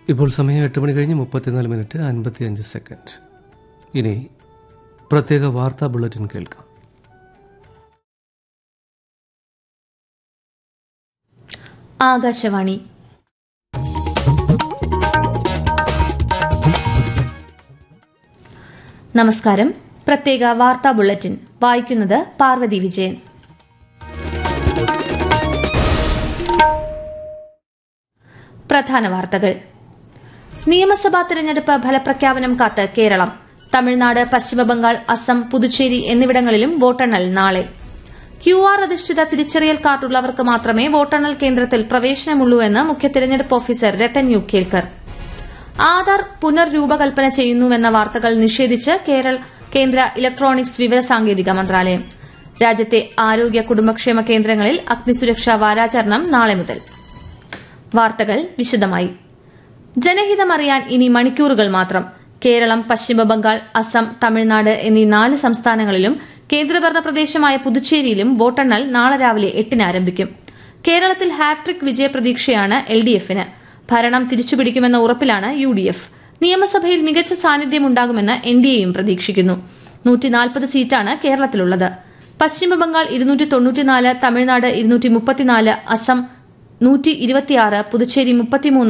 ഇപ്പോൾ സമയം എട്ട് മണി കഴിഞ്ഞ് മുപ്പത്തിനാല് മിനിറ്റ് അൻപത്തിയഞ്ച് സെക്കൻഡ് ഇനി പ്രത്യേക വാർത്താ ബുള്ളറ്റിൻ കേൾക്കാം ആകാശവാണി നമസ്കാരം പ്രത്യേക വാർത്താ ബുള്ളറ്റിൻ വായിക്കുന്നത് പാർവതി വിജയൻ പ്രധാന വാർത്തകൾ നിയമസഭാ തെരഞ്ഞെടുപ്പ് ഫലപ്രഖ്യാപനം കാത്ത് കേരളം തമിഴ്നാട് പശ്ചിമബംഗാൾ അസം പുതുച്ചേരി എന്നിവിടങ്ങളിലും വോട്ടെണ്ണൽ നാളെ ക്യു ആർ അധിഷ്ഠിത തിരിച്ചറിയൽ കാർഡുള്ളവർക്ക് മാത്രമേ വോട്ടെണ്ണൽ കേന്ദ്രത്തിൽ പ്രവേശനമുള്ളൂ എന്ന് മുഖ്യ തെരഞ്ഞെടുപ്പ് ഓഫീസർ രത്തൻ യു കേൽക്കർ ആധാർ പുനർരൂപകൽപ്പന ചെയ്യുന്നുവെന്ന വാർത്തകൾ നിഷേധിച്ച് കേരള കേന്ദ്ര ഇലക്ട്രോണിക്സ് വിവരസാങ്കേതിക മന്ത്രാലയം രാജ്യത്തെ ആരോഗ്യ കുടുംബക്ഷേമ കേന്ദ്രങ്ങളിൽ അഗ്നിസുരക്ഷാ വാരാചരണം നാളെ മുതൽ വാർത്തകൾ വിശദമായി ജനഹിതമറിയാൻ ഇനി മണിക്കൂറുകൾ മാത്രം കേരളം പശ്ചിമബംഗാൾ അസം തമിഴ്നാട് എന്നീ നാല് സംസ്ഥാനങ്ങളിലും കേന്ദ്രഭരണ പ്രദേശമായ പുതുച്ചേരിയിലും വോട്ടെണ്ണൽ നാളെ രാവിലെ എട്ടിന് ആരംഭിക്കും കേരളത്തിൽ ഹാട്രിക് വിജയപ്രതീക്ഷയാണ് എൽ ഡി എഫിന് ഭരണം തിരിച്ചുപിടിക്കുമെന്ന ഉറപ്പിലാണ് യു ഡി എഫ് നിയമസഭയിൽ മികച്ച സാന്നിധ്യമുണ്ടാകുമെന്ന് എൻ ഡി എയും പ്രതീക്ഷിക്കുന്നു നൂറ്റിനാൽപ്പത് സീറ്റാണ് കേരളത്തിലുള്ളത് പശ്ചിമബംഗാൾ ഇരുന്നൂറ്റി തൊണ്ണൂറ്റിനാല് തമിഴ്നാട് ഇരുന്നൂറ്റി മുപ്പത്തിനാല് അസം നൂറ്റി ഇരുപത്തിയാറ് പുതുച്ചേരി മുപ്പത്തിമൂന്ന്